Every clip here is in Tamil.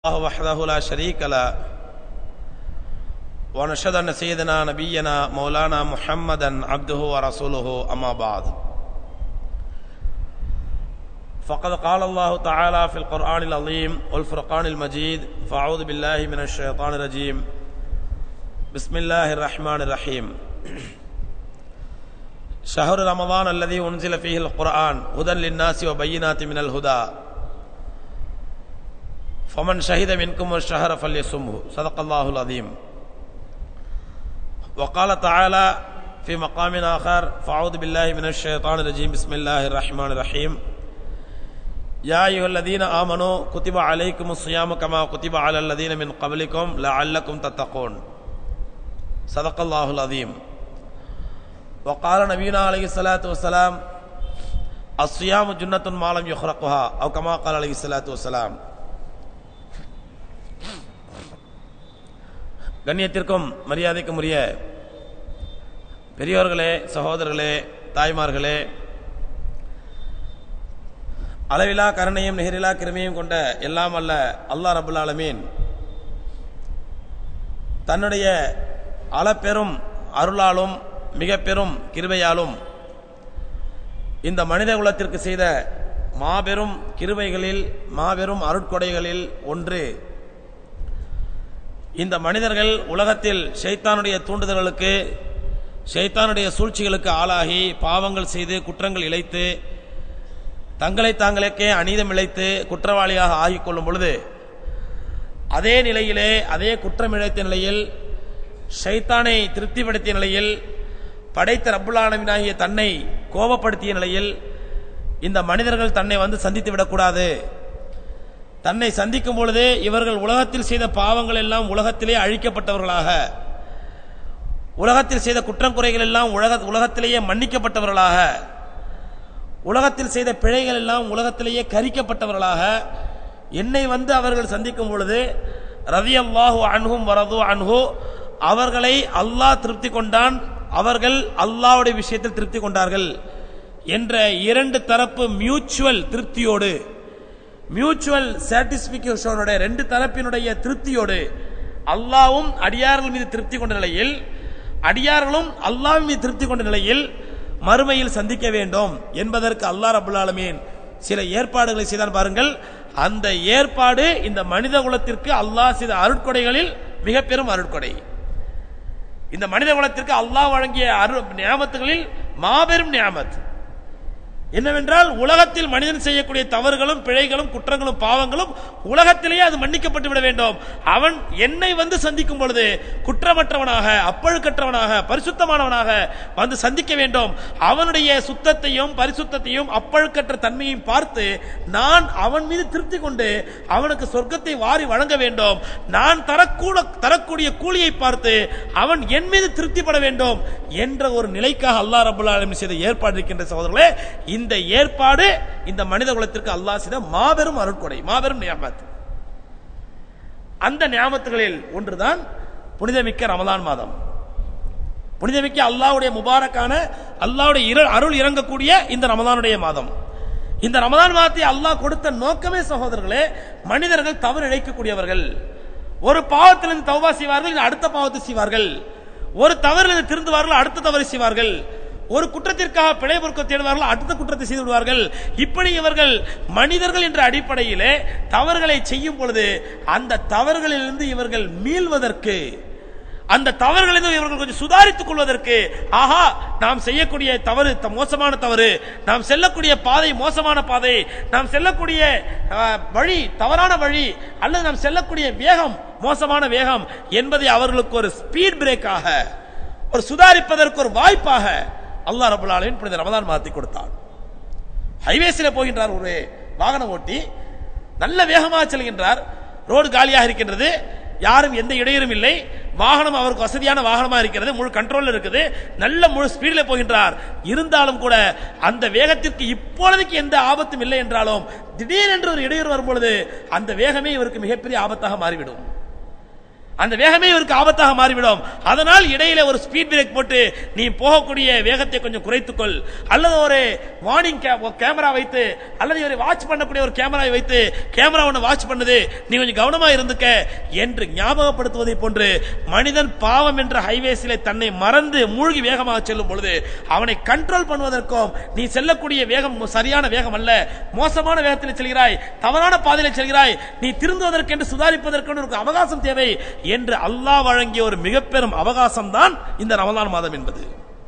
الله وحده لا شريك له ونشهد أن سيدنا نبينا مولانا محمدا عبده ورسوله أما بعد فقد قال الله تعالى في القرآن العظيم والفرقان المجيد فأعوذ بالله من الشيطان الرجيم بسم الله الرحمن الرحيم شهر رمضان الذي أنزل فيه القرآن هدى للناس وبينات من الهدى فمن شهد منكم الشهر فليصمه صدق الله العظيم وقال تعالى في مقام آخر فأعوذ بالله من الشيطان الرجيم بسم الله الرحمن الرحيم يا أيها الذين آمنوا كتب عليكم الصيام كما كتب على الذين من قبلكم لعلكم تتقون صدق الله العظيم وقال نبينا عليه الصلاة والسلام الصيام جنة ما لم يخرقها أو كما قال عليه الصلاة والسلام கண்ணியத்திற்கும் மரியாதைக்கும் உரிய பெரியோர்களே சகோதரர்களே தாய்மார்களே அளவிலா கருணையும் நிகரிலா கிருமையும் கொண்ட எல்லாம் அல்ல அல்லாஹ் ரபுல் ஆலமீன் தன்னுடைய அளப்பெரும் அருளாலும் மிக பெரும் கிருபையாலும் இந்த மனித குலத்திற்கு செய்த மாபெரும் கிருபைகளில் மாபெரும் அருட்கொடைகளில் ஒன்று இந்த மனிதர்கள் உலகத்தில் ஷைத்தானுடைய தூண்டுதல்களுக்கு ஷைத்தானுடைய சூழ்ச்சிகளுக்கு ஆளாகி பாவங்கள் செய்து குற்றங்கள் இழைத்து தங்களை தாங்களுக்கே அநீதம் இழைத்து குற்றவாளியாக ஆகிக் கொள்ளும் பொழுது அதே நிலையிலே அதே குற்றம் இழைத்த நிலையில் ஷைத்தானை திருப்திப்படுத்திய நிலையில் படைத்த ரப்புலானவினாகிய தன்னை கோபப்படுத்திய நிலையில் இந்த மனிதர்கள் தன்னை வந்து சந்தித்து விடக்கூடாது தன்னை சந்திக்கும் பொழுது இவர்கள் உலகத்தில் செய்த பாவங்கள் எல்லாம் உலகத்திலே அழிக்கப்பட்டவர்களாக உலகத்தில் செய்த குற்றம் குறைகள் எல்லாம் உலக உலகத்திலேயே மன்னிக்கப்பட்டவர்களாக உலகத்தில் செய்த பிழைகள் எல்லாம் உலகத்திலேயே கரிக்கப்பட்டவர்களாக என்னை வந்து அவர்கள் சந்திக்கும் பொழுது ரவி அல்லாஹு அன்ஹும் வரது அன்ஹு அவர்களை அல்லாஹ் திருப்தி கொண்டான் அவர்கள் அல்லாவுடைய விஷயத்தில் திருப்தி கொண்டார்கள் என்ற இரண்டு தரப்பு மியூச்சுவல் திருப்தியோடு மியூச்சுவல் சாட்டிஸ்பிகேஷனோட ரெண்டு தரப்பினுடைய திருப்தியோடு அல்லாவும் அடியார்கள் மீது திருப்தி கொண்ட நிலையில் அடியார்களும் அல்லாவின் மீது திருப்தி கொண்ட நிலையில் மறுமையில் சந்திக்க வேண்டும் என்பதற்கு அல்லா ரபுல் ஆலமீன் சில ஏற்பாடுகளை செய்தான் பாருங்கள் அந்த ஏற்பாடு இந்த மனித குலத்திற்கு அல்லாஹ் செய்த அருட்கொடைகளில் மிக பெரும் அருட்கொடை இந்த மனித குலத்திற்கு அல்லாஹ் வழங்கிய அரு நியாமத்துகளில் மாபெரும் நியாமத் என்னவென்றால் உலகத்தில் மனிதன் செய்யக்கூடிய தவறுகளும் பிழைகளும் குற்றங்களும் பாவங்களும் உலகத்திலேயே அது மன்னிக்கப்பட்டு விட வேண்டும் அவன் என்னை வந்து சந்திக்கும் பொழுது குற்றமற்றவனாக அப்பழுக்கற்றவனாக பரிசுத்தமானவனாக வந்து சந்திக்க வேண்டும் அவனுடைய சுத்தத்தையும் பரிசுத்தையும் அப்பழுக்கற்ற தன்மையும் பார்த்து நான் அவன் மீது திருப்தி கொண்டு அவனுக்கு சொர்க்கத்தை வாரி வழங்க வேண்டும் நான் தரக்கூட தரக்கூடிய கூலியை பார்த்து அவன் என் மீது திருப்திப்பட வேண்டும் என்ற ஒரு நிலைக்காக அல்லா ரபுல் ஆலமின் செய்த ஏற்பாடு இருக்கின்ற சகோதரர்களே இந்த ஏற்பாடு இந்த மனித குலத்திற்கு அல்லாஹ் செய்த மாபெரும் அருட்கொடை மாபெரும் நியாமத் அந்த நியாமத்துகளில் ஒன்றுதான் புனிதமிக்க ரமலான் மாதம் புனிதமிக்க அல்லாவுடைய முபாரக்கான அல்லாவுடைய அருள் இறங்கக்கூடிய இந்த ரமலானுடைய மாதம் இந்த ரமலான் மாதத்தை அல்லாஹ் கொடுத்த நோக்கமே சகோதரர்களே மனிதர்கள் தவறு இழைக்கக்கூடியவர்கள் ஒரு பாவத்திலிருந்து தௌபா செய்வார்கள் அடுத்த பாவத்தை செய்வார்கள் ஒரு தவறிலிருந்து திருந்துவார்கள் அடுத்த தவறு செய்வார்கள் ஒரு குற்றத்திற்காக பிழை பொறுக்க தேடுவார்கள் அடுத்த குற்றத்தை செய்து விடுவார்கள் இப்படி இவர்கள் மனிதர்கள் என்ற அடிப்படையிலே தவறுகளை செய்யும் பொழுது அந்த தவறுகளிலிருந்து இவர்கள் மீள்வதற்கு அந்த தவறுகளிலிருந்து இவர்கள் கொஞ்சம் சுதாரித்துக் கொள்வதற்கு ஆஹா நாம் செய்யக்கூடிய தவறு மோசமான தவறு நாம் செல்லக்கூடிய பாதை மோசமான பாதை நாம் செல்லக்கூடிய வழி தவறான வழி அல்லது நாம் செல்லக்கூடிய வேகம் மோசமான வேகம் என்பதை அவர்களுக்கு ஒரு ஸ்பீட் பிரேக்காக ஒரு சுதாரிப்பதற்கு ஒரு வாய்ப்பாக அல்லாஹ் ரபுல் ஆலமின் புனித ரமதான் மாத்தி கொடுத்தான் ஹைவேஸில் போகின்றார் ஒரு வாகனம் ஓட்டி நல்ல வேகமாக செல்கின்றார் ரோடு காலியாக இருக்கின்றது யாரும் எந்த இடையூறும் இல்லை வாகனம் அவருக்கு வசதியான வாகனமா இருக்கிறது முழு கண்ட்ரோல் இருக்குது நல்ல முழு ஸ்பீடில் போகின்றார் இருந்தாலும் கூட அந்த வேகத்திற்கு இப்பொழுதுக்கு எந்த ஆபத்தும் இல்லை என்றாலும் திடீரென்று ஒரு இடையூறு வரும்பொழுது அந்த வேகமே இவருக்கு மிகப்பெரிய ஆபத்தாக மாறிவிடும் அந்த வேகமே இவருக்கு ஆபத்தாக மாறிவிடும் அதனால் இடையில ஒரு ஸ்பீட் பிரேக் போட்டு நீ போகக்கூடிய வேகத்தை கொஞ்சம் குறைத்துக்கொள் அல்லது ஒரு வார்னிங் கேமரா வைத்து அல்லது இவரை வாட்ச் பண்ணக்கூடிய ஒரு கேமராவை வைத்து கேமரா ஒன்று வாட்ச் பண்ணுது நீ கொஞ்சம் கவனமா இருந்துக்க என்று ஞாபகப்படுத்துவதை போன்று மனிதன் பாவம் என்ற ஹைவேஸிலே தன்னை மறந்து மூழ்கி வேகமாக செல்லும் பொழுது அவனை கண்ட்ரோல் பண்ணுவதற்கும் நீ செல்லக்கூடிய வேகம் சரியான வேகம் அல்ல மோசமான வேகத்தில் செல்கிறாய் தவறான பாதையில் செல்கிறாய் நீ திருந்துவதற்கு என்று சுதாரிப்பதற்கு ஒரு அவகாசம் தேவை என்று அல்லாஹ் வழங்கிய ஒரு மிக பெரும் அவகாசம் தான் இந்த ரமலான் மாதம் என்பது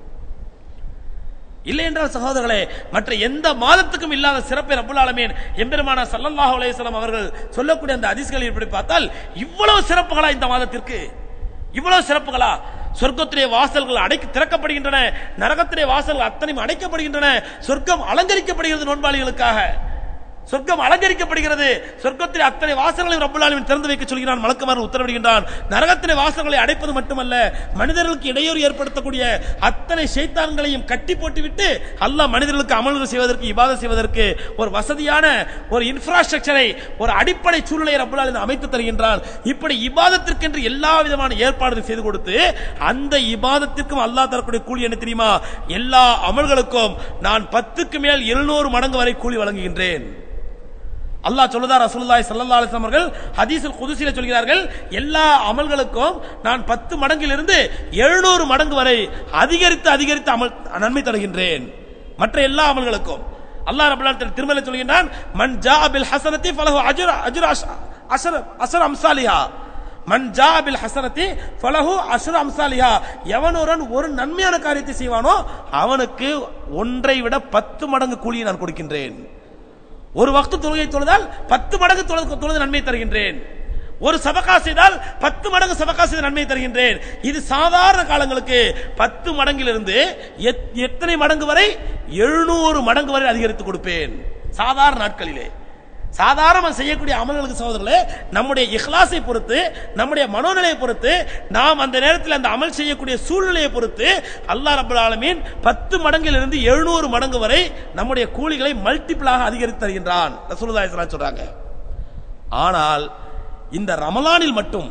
இல்லை என்றால் சகோதரர்களே மற்ற எந்த மாதத்துக்கும் இல்லாத சிறப்பை ரப்புல் ஆலமீன் எம்பெருமானா ஸல்லல்லாஹு அலைஹி வஸல்லம் அவர்கள் சொல்லக்கூடிய அந்த ஹதீஸ்களை இப்படி பார்த்தால் இவ்வளவு சிறப்புகளா இந்த மாதத்திற்கு இவ்வளவு சிறப்புகளா சொர்க்கத்திலே வாசல்கள் அடைக்க திறக்கப்படுகின்றன நரகத்திலே வாசல்கள் அத்தனையும் அடைக்கப்படுகின்றன சொர்க்கம் அலங்கரிக்கப்படுகிறது நோன்பாளிகளுக்காக சொர்க்கம் அலங்கரிக்கப்படுகிறது சொர்க்கத்தில் அத்தனை வாசல்களையும் ரப்பல் ஆலமீன் திறந்து வைக்க சொல்கிறான் மலக்குமாரன் உத்தரவிடுகின்றான் நரகத்திலே வாசல்களை அடைப்பது மட்டுமல்ல மனிதர்களுக்கு இடையூறு ஏற்படுத்தக்கூடிய அத்தனை ஷைத்தான்களையும் கட்டி போட்டுவிட்டு அல்லாஹ் மனிதர்களுக்கு அமல்கள் செய்வதற்கு இபாதத் செய்வதற்கு ஒரு வசதியான ஒரு இன்ஃப்ராஸ்ட்ரக்சரை ஒரு அடிப்படை சூழ்நிலையை ரப்பல் ஆலமீன் அமைத்து தருகின்றான் இப்படி இபாதத்திற்கென்று எல்லா விதமான ஏற்பாடுகள் செய்து கொடுத்து அந்த இபாதத்திற்கும் அல்லாஹ் தரக்கூடிய கூலி என்ன தெரியுமா எல்லா அமல்களுக்கும் நான் பத்துக்கு மேல் எழுநூறு மடங்கு வரை கூலி வழங்குகின்றேன் அல்லாஹ் சொல்லுதா ரசூலுல்லாஹி ஸல்லல்லாஹு அலைஹி வஸல்லம் அவர்கள் ஹதீஸுல் குதுசில சொல்கிறார்கள் எல்லா அமல்களுக்கும் நான் பத்து மடங்கிலிருந்து எழுநூறு மடங்கு வரை அதிகரித்து அதிகரித்து அமல் நன்மை தருகின்றேன் மற்ற எல்லா அமல்களுக்கும் அல்லாஹ் ரப்பல் ஆலமீன் திருமலை சொல்கின்றான் மன் ஜா பில் ஹஸனத்தி ஃபலஹு அஜ்ர அஜ்ர அஷர் அஷர் அம்சாலிஹா மன் ஜா பில் ஹஸனத்தி ஃபலஹு அஷர் அம்சாலிஹா எவனொருவன் ஒரு நன்மையான காரியத்தை செய்வானோ அவனுக்கு ஒன்றை விட பத்து மடங்கு கூலியை நான் கொடுக்கின்றேன் ஒரு வக்து தொழுகை தொழுதால் பத்து மடங்கு தொழுது தொழுது நன்மை தருகின்றேன் ஒரு சபகா செய்தால் பத்து மடங்கு சபகா செய்த நன்மை தருகின்றேன் இது சாதாரண காலங்களுக்கு பத்து மடங்கிலிருந்து எத்- எத்தனை மடங்கு வரை எழுநூறு மடங்கு வரை அதிகரித்து கொடுப்பேன் சாதாரண நாட்களிலே சாதாரண செய்யக்கூடிய அமல்களுக்கு சகோதரர்களே நம்முடைய இஹ்லாஸை பொறுத்து நம்முடைய மனோநிலையை பொறுத்து நாம் அந்த நேரத்தில் அந்த அமல் செய்யக்கூடிய சூழ்நிலையை பொறுத்து அல்லாஹ் ரப்பல் ஆலமீன் பத்து மடங்கிலிருந்து எழுநூறு மடங்கு வரை நம்முடைய கூலிகளை மல்டிபிளாக அதிகரித்து தருகின்றான் ரசூலுல்லாஹி ஸல்லல்லாஹு அலைஹி சொல்றாங்க ஆனால் இந்த ரமலானில் மட்டும்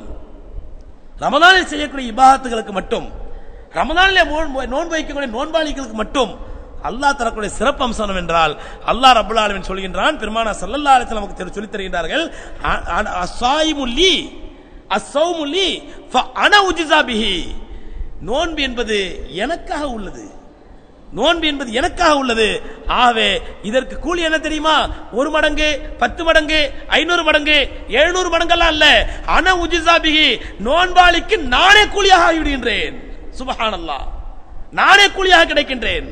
ரமலானில் செய்யக்கூடிய இபாதத்துகளுக்கு மட்டும் ரமலானிலே நோன்பு- நோன்பு வைக்கக்கூடிய நோன்பாளிகளுக்கு மட்டும் அல்லாஹ் தரக்கூடிய சிறப்பு அம்சம் என்றால் அல்லாஹ் ரப்பல் ஆலமீன் சொல்கின்றான் பெருமானா ஸல்லல்லாஹு அலைஹி வஸல்லம் நமக்கு தெரி- சொல்லித் தருகின்றார்கள் அ- அ- அஸ்ஸாயிமு லீ அஸ்ஸௌமு லீ ஃபஅன உஜ்ஸா பிஹி நோன்பு என்பது எனக்காக உள்ளது நோன்பு என்பது எனக்காக உள்ளது ஆகவே இதற்கு கூலி என்ன தெரியுமா ஒரு மடங்கு பத்து மடங்கு ஐநூறு மடங்கு எழுநூறு மடங்கெல்லாம் அல்ல அன உஜிசாபிகி நோன்பாளிக்கு நானே கூலியாக ஆகிவிடுகின்றேன் சுபஹானல்லாஹ் நானே கூலியாக கிடைக்கின்றேன்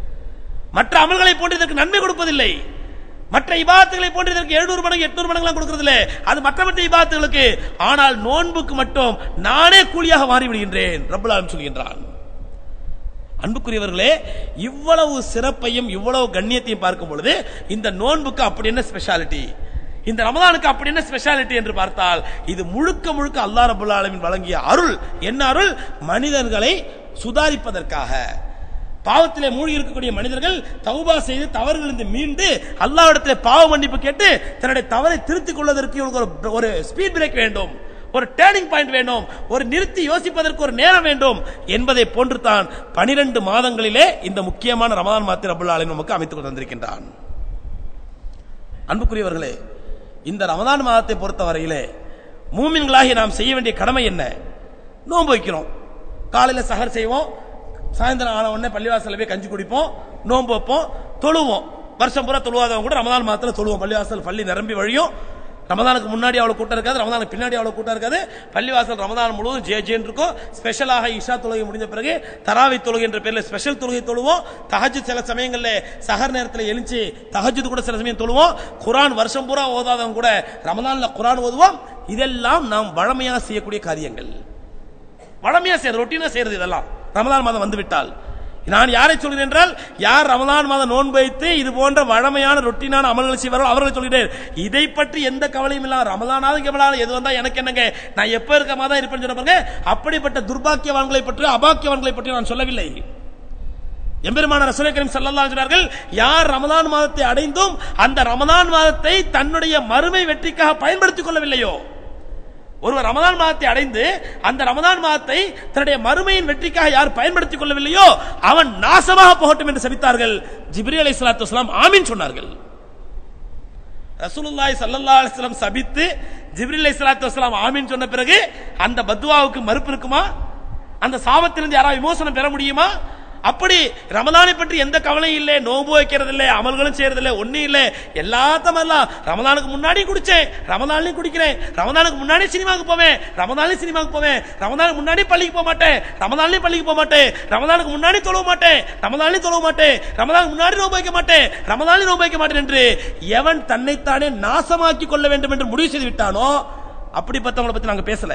மற்ற அமல்களை போன்று இதற்கு நன்மை கொடுப்பதில்லை மற்ற இபாத்துகளை போன்று இதற்கு எழுநூறு மடங்கு எட்நூறு மடங்கு கொடுக்கறதில்ல அது மற்ற மற்ற இபாத்துகளுக்கு ஆனால் நோன்புக்கு மட்டும் நானே கூலியாக மாறிவிடுகின்றேன் ரப்பல் ஆலமீன் சொல்கின்றான் அன்புக்குரியவர்களே இவ்வளவு சிறப்பையும் இவ்வளவு கண்ணியத்தையும் பார்க்கும் பொழுது இந்த நோன்புக்கு அப்படி என்ன ஸ்பெஷாலிட்டி இந்த ரமதானுக்கு அப்படி என்ன ஸ்பெஷாலிட்டி என்று பார்த்தால் இது முழுக்க முழுக்க அல்லாஹ் ரபுல் ஆலமீன் வழங்கிய அருள் என்ன அருள் மனிதர்களை சுதாரிப்பதற்காக பாவத்திலே மூழ்கி இருக்கக்கூடிய மனிதர்கள் தௌபா செய்து தவறுகளிலிருந்து மீண்டு அல்லாஹ்விடத்திலே பாவ மன்னிப்பு கேட்டு தன்னுடைய தவறை திருத்திக் கொள்வதற்கு இவங்களுக்கு ஒரு- ஒரு ஸ்பீட் பிரேக் வேண்டும் ஒரு டேர்னிங் பாயிண்ட் வேண்டும் ஒரு நிறுத்தி யோசிப்பதற்கு ஒரு நேரம் வேண்டும் என்பதை போன்று தான் பனிரெண்டு மாதங்களிலே இந்த முக்கியமான ரமதான் மாத்திர ரபுல் ஆலமீன் நமக்கு அமைத்துக் கொண்டு வந்திருக்கின்றான் அன்புக்குரியவர்களே இந்த ரமதான் மாதத்தை பொறுத்த வரையிலே மூமின்களாகி நாம் செய்ய வேண்டிய கடமை என்ன நோன்பு வைக்கிறோம் காலையில சஹர் செய்வோம் சாயந்தரம் ஆன உடனே பள்ளிவாசல்ல போய் கஞ்சி குடிப்போம் நோன்பு வைப்போம் தொழுவோம் வருஷம் பூரா தொழுவாதவங்க கூட ரமதான் மாதத்துல தொழுவோம் பள்ளிவாசல் பள்ளி நிரம்பி வழியும் ரமதானுக்கு முன்னாடி அவ்வளவு கூட்டம் இருக்காது ரமதானுக்கு பின்னாடி அவ்வளவு கூட்டம் இருக்காது பள்ளிவாசல் ரமதான் முழுவதும் ஜே ஜேன்னு இருக்கும் ஸ்பெஷலாக இஷா தொழுகை முடிஞ்ச பிறகு தராவி தொழுகை என்ற பேர்ல ஸ்பெஷல் தொழுகை தொழுவோம் தஹஜ்ஜுத் சில சமயங்கள்ல சஹர் நேரத்தில் எழுச்சி தஹஜ்ஜுத் கூட சில சமயம் தொழுவோம் குர்ஆன் வருஷம் பூரா ஓதாதவங்க கூட ரமதான்ல குர்ஆன் ஓதுவோம் இதெல்லாம் நாம் வழமையாக செய்யக்கூடிய காரியங்கள் வழமையா செய்யறது ரொட்டீனா செய்யறது இதெல்லாம் ரமதான் மாதம் வந்து விட்டால் நான் யாரை சொல்கிறேன் என்றால் யார் ரமதான் மாதம் நோன்பு வைத்து இது போன்ற வழமையான ரொட்டீனான அமல்கள் செய்வாரோ அவர்களை சொல்கிறேன் இதை பற்றி எந்த கவலையும் இல்லாம ரமதானாவது கவலாவது எது வந்தா எனக்கு என்னங்க நான் எப்ப இருக்க மாதிரி இருப்பேன்னு சொன்ன பாருங்க அப்படிப்பட்ட துர்பாக்கியவான்களை பற்றி அபாக்கியவான்களை பற்றி நான் சொல்லவில்லை எம்பெருமான ரசூலை கரீம் ஸல்லல்லாஹு அலைஹி சொன்னார்கள் யார் ரமதான் மாதத்தை அடைந்தும் அந்த ரமதான் மாதத்தை தன்னுடைய மறுமை வெற்றிக்காக பயன்படுத்திக் கொள்ளவில்லையோ ஒருவர் ரமதான் மாதத்தை அடைந்து அந்த ரமதான் மாதத்தை தன்னுடைய மறுமையின் வெற்றிக்காக யார் பயன்படுத்திக் கொள்ளவில்லையோ அவன் நாசமாக போகட்டும் என்று சபித்தார்கள் ஜிப்ரி அலை சலாத்து வஸ்லாம் ஆமீன் சொன்னார்கள் ரசூலுல்லாஹி ஸல்லல்லாஹு அலைஹி வஸல்லம் சபித்து ஜிப்ரீல் அலைஹிஸ்ஸலாத்து வஸலாம் ஆமீன் சொன்ன பிறகு அந்த பத்வாவுக்கு மறுப்பு இருக்குமா அந்த சாபத்திலிருந்து யாராவது விமோசனம் பெற முடியுமா அப்படி ரமதானை பற்றி எந்த கவலையும் இல்லை நோன்பு வைக்கிறது இல்லை அமல்களும் செய்யறது இல்லை ஒண்ணும் இல்லை எல்லாத்தமெல்லாம் ரமதானுக்கு முன்னாடி குடிச்சேன் ரமதான்லயும் குடிக்கிறேன் ரமதானுக்கு முன்னாடி சினிமாவுக்கு போவேன் ரமதான்லயும் சினிமாவுக்கு போவேன் ரமதானுக்கு முன்னாடி பள்ளிக்கு போக மாட்டேன் ரமதான்லயும் பள்ளிக்கு போக மாட்டேன் ரமதானுக்கு முன்னாடி தொழுவ மாட்டேன் ரமதான்லயும் தொழுவ மாட்டேன் ரமதானுக்கு முன்னாடி நோன்பு வைக்க மாட்டேன் ரமதான்லயும் நோன்பு வைக்க மாட்டேன் என்று எவன் தன்னைத்தானே நாசமாக்கி கொள்ள வேண்டும் என்று முடிவு செய்து விட்டானோ அப்படிப்பட்டவங்களை பத்தி நாங்க பேசல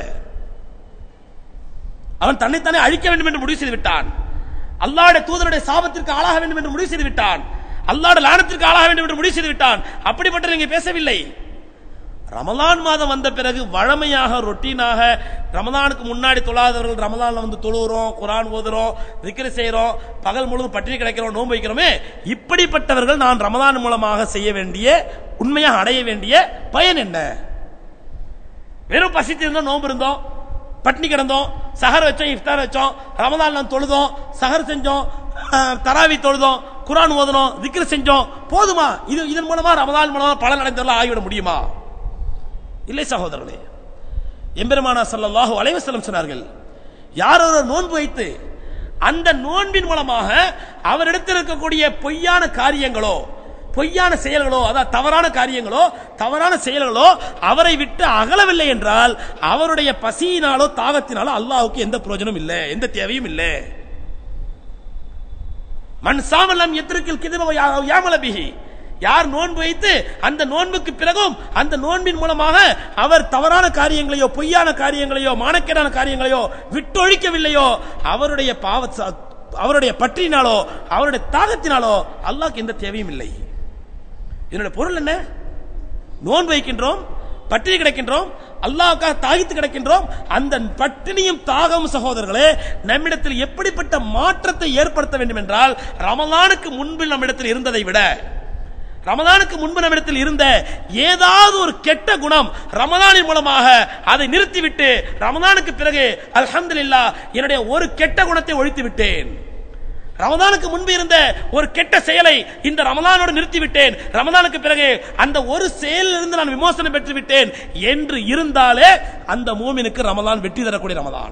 அவன் தன்னைத்தானே அழிக்க வேண்டும் என்று முடிவு செய்து விட்டான் அல்லாஹ்வுடைய தூதருடைய சாபத்திற்கு ஆளாக வேண்டும் என்று முடிவு செய்து விட்டான் அல்லாஹ்வுடைய லானத்திற்கு ஆளாக வேண்டும் என்று முடிவு செய்து விட்டான் அப்படிப்பட்ட நீங்க பேசவில்லை ரமலான் மாதம் வந்த பிறகு வழமையாக ரொட்டீனாக ரமலானுக்கு முன்னாடி தொழாதவர்கள் ரமலான்ல வந்து தொழுகிறோம் குரான் ஓதுறோம் திக்ரு செய்றோம் பகல் முழுவதும் பட்டினி கிடைக்கிறோம் நோன்பு வைக்கிறோமே இப்படிப்பட்டவர்கள் நான் ரமலான் மூலமாக செய்ய வேண்டிய உண்மையாக அடைய வேண்டிய பயன் என்ன வெறும் பசித்து இருந்தோம் நோன்பு இருந்தோம் பட்னி கிடந்தோம் சஹர் வச்சோம் இஃப்தார் வச்சோம் ரமதான் நாம் தொழுதோம் சஹர் செஞ்சோம் அஹ், தராவி தொழுதோம் குரான் ஓதணும் திக்ரு செஞ்சோம் போதுமா இது இதன் மூலமா ரமதான் மூலமா பலன் அடைந்தவர்களாக ஆகிவிட முடியுமா இல்லை சகோதரர்களே எம்பெருமானா ஸல்லல்லாஹு அலைஹி வஸல்லம் சொன்னார்கள் யார் ஒரு நோன்பு வைத்து அந்த நோன்பின் மூலமாக அவரிடத்தில் இருக்கக்கூடிய பொய்யான காரியங்களோ பொய்யான செயல்களோ அதாவது தவறான காரியங்களோ தவறான செயல்களோ அவரை விட்டு அகலவில்லை என்றால் அவருடைய பசியினாலோ தாகத்தினாலோ அல்லாஹ்வுக்கு எந்த பிரயோஜனம் இல்லை எந்த தேவையும் இல்லை மண் சாமலம் எத்திருக்கில் கிதுப யாமல பிஹி யார் நோன்பு வைத்து அந்த நோன்புக்கு பிறகும் அந்த நோன்பின் மூலமாக அவர் தவறான காரியங்களையோ பொய்யான காரியங்களையோ மானக்கேடான காரியங்களையோ விட்டொழிக்கவில்லையோ அவருடைய பாவ அவருடைய பற்றினாலோ அவருடைய தாகத்தினாலோ அல்லாஹ்க்கு எந்த தேவையும் இல்லை இதனுடைய பொருள் என்ன நோன்பு வைக்கின்றோம் பட்டினி கிடக்கின்றோம் அல்லாஹ்வுக்காக தாகித்து கிடக்கின்றோம் அந்த பட்டினியும் தாகம் சகோதரர்களே நம்மிடத்தில் எப்படிப்பட்ட மாற்றத்தை ஏற்படுத்த வேண்டும் என்றால் ரமலானுக்கு முன்பு நம்மிடத்தில் இருந்ததை விட ரமதானுக்கு முன்பு நம்மிடத்தில் இருந்த ஏதாவது ஒரு கெட்ட குணம் ரமதானின் மூலமாக அதை நிறுத்திவிட்டு ரமதானுக்கு பிறகு அல்ஹம்துலில்லாஹ் என்னுடைய ஒரு கெட்ட குணத்தை ஒழித்து விட்டேன் ரமதானுக்கு முன்பு இருந்த ஒரு கெட்ட செயலை இந்த ரமதானோடு நிறுத்திவிட்டேன் ரமதானுக்கு பிறகு அந்த ஒரு செயலிலிருந்து நான் விமோசனம் பெற்று விட்டேன் என்று இருந்தாலே அந்த மூமினுக்கு ரமதான் வெற்றி தரக்கூடிய ரமதான்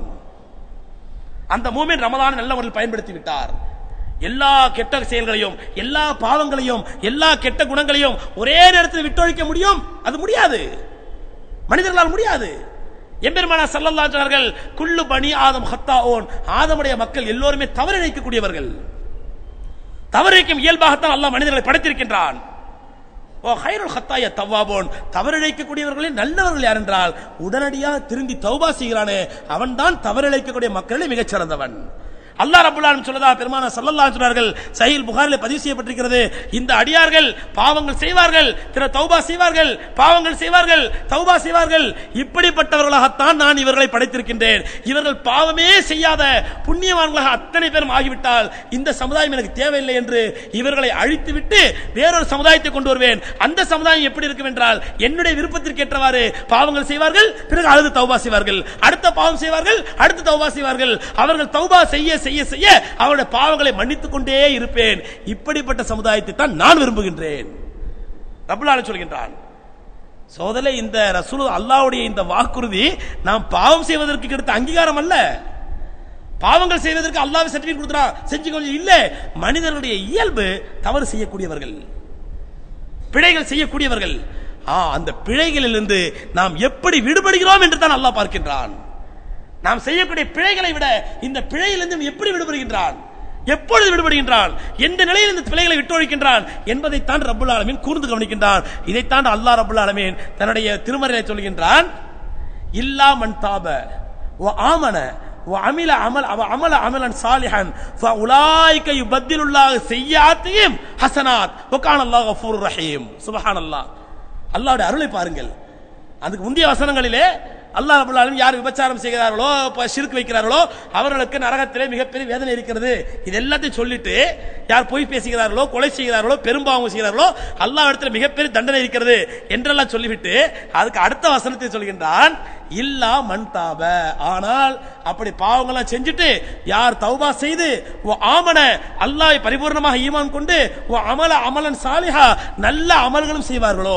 அந்த மூமின் ரமதான் நல்ல முறையில் பயன்படுத்தி விட்டார் எல்லா கெட்ட செயல்களையும் எல்லா பாவங்களையும் எல்லா கெட்ட குணங்களையும் ஒரே நேரத்தில் விட்டொழிக்க முடியும் அது முடியாது மனிதர்களால் முடியாது எம்பெருமானா சல்லல்லா சொன்னார்கள் குள்ளு பனி ஆதம் ஹத்தாவோன் ஆதமுடைய மக்கள் எல்லோருமே தவறிழைக்கக்கூடியவர்கள் தவறிழைக்கும் இயல்பாகத்தான் அல்லாஹ் மனிதர்களை படைத்திருக்கின்றான் ஓ ஹைருல் ஹத்தாய தவ்வாபோன் தவறிழைக்கக்கூடியவர்களில் நல்லவர்கள் யார் என்றால் உடனடியாக திரும்பி தௌபா செய்கிறானே அவன்தான் தவறிழைக்கக்கூடிய மக்களில் மிகச் சிறந்தவன் அல்லாஹ் ரப்பல் ஆலமீன் சொல்லதா பெருமான ஸல்லல்லாஹு அலைஹி சொன்னார்கள் சஹீல் புகாரில் பதிவு செய்யப்பட்டிருக்கிறது இந்த அடியார்கள் பாவங்கள் செய்வார்கள் திரு தௌபா செய்வார்கள் பாவங்கள் செய்வார்கள் தௌபா செய்வார்கள் இப்படிப்பட்டவர்களாகத்தான் நான் இவர்களை படைத்திருக்கின்றேன் இவர்கள் பாவமே செய்யாத புண்ணியவான்களாக அத்தனை பேரும் ஆகிவிட்டால் இந்த சமுதாயம் எனக்கு தேவையில்லை என்று இவர்களை அழித்துவிட்டு வேறொரு சமுதாயத்தை கொண்டு வருவேன் அந்த சமுதாயம் எப்படி இருக்கும் என்றால் என்னுடைய விருப்பத்திற்கு ஏற்றவாறு பாவங்கள் செய்வார்கள் பிறகு அழுது தௌபா செய்வார்கள் அடுத்த பாவம் செய்வார்கள் அடுத்து தௌபா செய்வார்கள் அவர்கள் தௌபா செய்ய செய்ய செய்ய அவருடைய பாவங்களை மன்னித்துக் கொண்டே இருப்பேன் இப்படிப்பட்ட சமுதாயத்தை தான் நான் விரும்புகின்றேன் ரபுல்லால சொல்கின்றான் சோதலை இந்த ரசூல் அல்லாஹ்வுடைய இந்த வாக்குறுதி நாம் பாவம் செய்வதற்கு கிடைத்த அங்கீகாரம் அல்ல பாவங்கள் செய்வதற்கு அல்லாஹ் சர்டிபிகேட் கொடுத்துறான் செஞ்சு கொஞ்சம் இல்ல மனிதனுடைய இயல்பு தவறு செய்யக்கூடியவர்கள் பிழைகள் செய்யக்கூடியவர்கள் ஆ அந்த பிழைகளிலிருந்து நாம் எப்படி விடுபடுகிறோம் என்று தான் அல்லாஹ் பார்க்கின்றான் நாம் செய்யக்கூடிய பிழைகளை விட இந்த பிழையிலிருந்து எப்படி விடுபடுகின்றான் எப்பொழுது விடுபடுகின்றான் எந்த நிலையில் இந்த பிழைகளை விட்டொழிக்கின்றான் என்பதைத்தான் ரப்புல் ஆலமீன் கூர்ந்து கவனிக்கின்றான் இதைத்தான் அல்லாஹ் ரப்புல் ஆலமீன் தன்னுடைய திருமறையில சொல்கின்றான் இல்லா மன் தாப வ ஆமன வ அமில அமல் அவ அமல அமலன் சாலிஹன் ஃபஉலாயிக யுபத்திலுல்லாஹு செய்யாத்தியும் ஹசனாத் வ கான அல்லாஹ் கஃபூர் ரஹீம் சுப்ஹானல்லாஹ் அல்லாஹ்வுடைய அருளை பாருங்கள் அதுக்கு முந்தைய வசனங்களிலே அல்லாஹ் ரபுல் ஆலமீன் யார் விபச்சாரம் செய்கிறார்களோ இப்ப ஷிர்க் வைக்கிறார்களோ அவர்களுக்கு நரகத்திலே மிகப்பெரிய வேதனை இருக்கிறது இது எல்லாத்தையும் சொல்லிட்டு யார் பொய் பேசுகிறார்களோ கொலை செய்கிறார்களோ பெரும்பாவம் செய்கிறார்களோ அல்லாஹ் இடத்துல மிகப்பெரிய தண்டனை இருக்கிறது என்றெல்லாம் சொல்லிவிட்டு அதுக்கு அடுத்த வசனத்தை சொல்கின்றான் இல்லா மண் தாப ஆனால் அப்படி பாவங்கள்லாம் செஞ்சுட்டு யார் தௌபா செய்து ஓ ஆமன அல்லாஹ் பரிபூர்ணமாக ஈமான் கொண்டு ஓ அமல அமலன் சாலிஹா நல்ல அமல்களும் செய்வார்களோ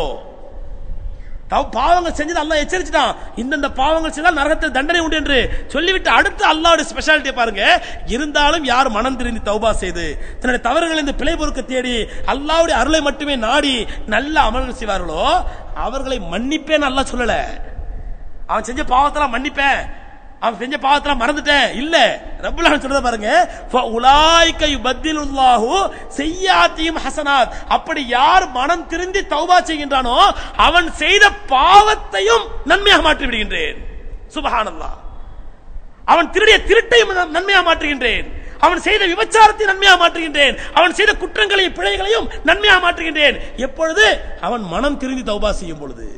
தவ- பாவங்கள் செஞ்சது அல்லாஹ் எச்சரிச்சுட்டான் இந்தந்த பாவங்கள் செய்தால் நரகத்தில் தண்டனை உண்டு என்று சொல்லிவிட்டு அடுத்து அல்லாஹ்வுடைய ஸ்பெஷாலிட்டியை பாருங்க இருந்தாலும் யார் மனம் திருந்தி தௌபா செய்து தன்னுடைய தவறுகளை இந்த பிழை பொறுக்க தேடி அல்லாஹ்வுடைய அருளை மட்டுமே நாடி நல்ல அமல்கள் செய்வார்களோ அவர்களை மன்னிப்பேன் அல்லாஹ் சொல்லல அவன் செஞ்ச பாவத்தெல்லாம் மன்னிப்பேன் அவன் செஞ்ச பாவத்தெல்லாம் மறந்துட்டேன் இல்ல ரப்புல் ஆலமீன் சொல்றத பாருங்க உலாய்க்க யுபத்திலுல்லாஹு செய்யாத்தியும் ஹசனாத் அப்படி யார் மனம் திருந்தி தௌபா செய்கின்றானோ அவன் செய்த பாவத்தையும் நன்மையாக மாற்றி விடுகின்றேன் சுபஹானல்லாஹ் அவன் திருடிய திருட்டையும் நான் நன்மையாக மாற்றுகின்றேன் அவன் செய்த விபச்சாரத்தை நன்மையாக மாற்றுகின்றேன் அவன் செய்த குற்றங்களையும் பிழைகளையும் நன்மையாக மாற்றுகின்றேன் எப்பொழுது அவன் மனம் திருந்தி தௌபா செய்யும் பொழுது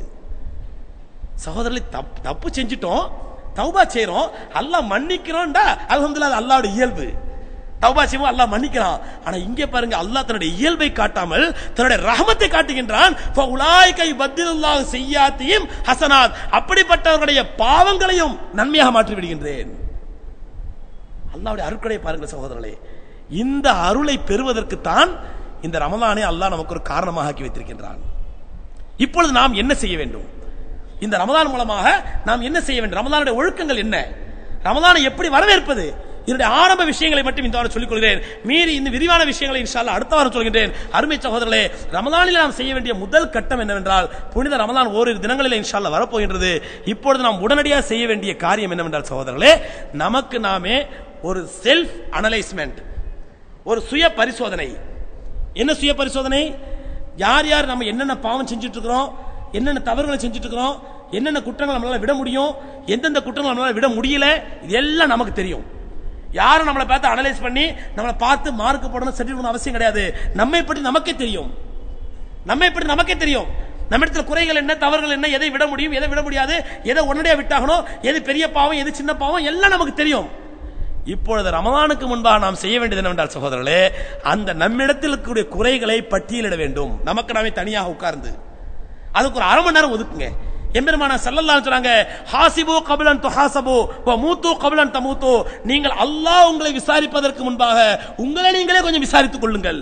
சகோதரர்களை தப்பு தப்பு செஞ்சிட்டோம் தௌபா செய்றோம் அல்லாஹ் மன்னிக்கிறோம்டா அல்ஹம்துலில்லாஹ் அது அல்லாஹ்வுடைய இயல்பு தௌபா செய்வோம் அல்லாஹ் மன்னிக்கிறான் ஆனா இங்கே பாருங்க அல்லாஹ் தன்னுடைய இயல்பை காட்டாமல் தன்னுடைய ரஹமத்தை காட்டுகின்றான் ஃபஉலாய்க யுபத்திலுல்லாஹு செய்யாத்தியும் ஹசனாத் அப்படிப்பட்டவர்களுடைய பாவங்களையும் நன்மையாக மாற்றி விடுகின்றேன் அல்லாஹ்வுடைய அருட்கொடை பாருங்க சகோதரர்களே இந்த அருளை பெறுவதற்கு தான் இந்த ரமலானை அல்லாஹ் நமக்கு ஒரு காரணமாக ஆக்கி வைத்திருக்கின்றான் இப்பொழுது நாம் என்ன செய்ய வேண்டும் இந்த ரமதான் மூலமாக நாம் என்ன செய்ய வேண்டும் ரமதானுடைய ஒழுக்கங்கள் என்ன ரமதானை எப்படி வரவேற்பது இதனுடைய ஆரம்ப விஷயங்களை மட்டும் இந்த வாரம் சொல்லிக் கொள்கிறேன் மீறி இந்த விரிவான விஷயங்களை இன்ஷால்லா அடுத்த வாரம் சொல்கின்றேன் அருமை சகோதரர்களே ரமதானில் நாம் செய்ய வேண்டிய முதல் கட்டம் என்னவென்றால் புனித ரமதான் ஓரிரு தினங்களில் இன்ஷால்லா வரப்போகின்றது இப்பொழுது நாம் உடனடியாக செய்ய வேண்டிய காரியம் என்னவென்றால் சகோதரர்களே நமக்கு நாமே ஒரு செல்ஃப் அனலைஸ்மெண்ட் ஒரு சுய பரிசோதனை என்ன சுய பரிசோதனை யார் யார் நம்ம என்னென்ன பாவம் செஞ்சுட்டு இருக்கிறோம் என்னென்ன தவறுகளை செஞ்சுட்டு இருக்கிறோம் என்னென்ன குற்றங்கள் நம்மளால விட முடியும் எந்தெந்த குற்றங்கள் நம்மளால விட முடியல இது எல்லாம் நமக்கு தெரியும் யாரும் நம்மளை பார்த்து அனலைஸ் பண்ணி நம்மளை பார்த்து மார்க் போடணும் சர்டிஃபிகேட் அவசியம் கிடையாது நம்மை பற்றி நமக்கே தெரியும் நம்மை பற்றி நமக்கே தெரியும் நம்ம இடத்துல குறைகள் என்ன தவறுகள் என்ன எதை விட முடியும் எதை விட முடியாது எதை உடனடியா விட்டாகணும் எது பெரிய பாவம் எது சின்ன பாவம் எல்லாம் நமக்கு தெரியும் இப்பொழுது ரமலானுக்கு முன்பாக நாம் செய்ய வேண்டியது என்னவென்றால் சகோதரர்களே அந்த நம்மிடத்தில் இருக்கக்கூடிய குறைகளை பட்டியலிட வேண்டும் நமக்கு நாமே தனியாக உட்கார்ந்து அதுக்கு ஒரு அரை மணி நேரம் ஒதுக்குங்க எம்பெருமான சல்லல்லாஹு சொன்னாங்க ஹாசிபு கபிலன் துஹாசபு வ மூத்து கபிலன் தமூத்து நீங்கள் அல்லாஹ் உங்களை விசாரிப்பதற்கு முன்பாக உங்களை நீங்களே கொஞ்சம் விசாரித்துக் கொள்ளுங்கள்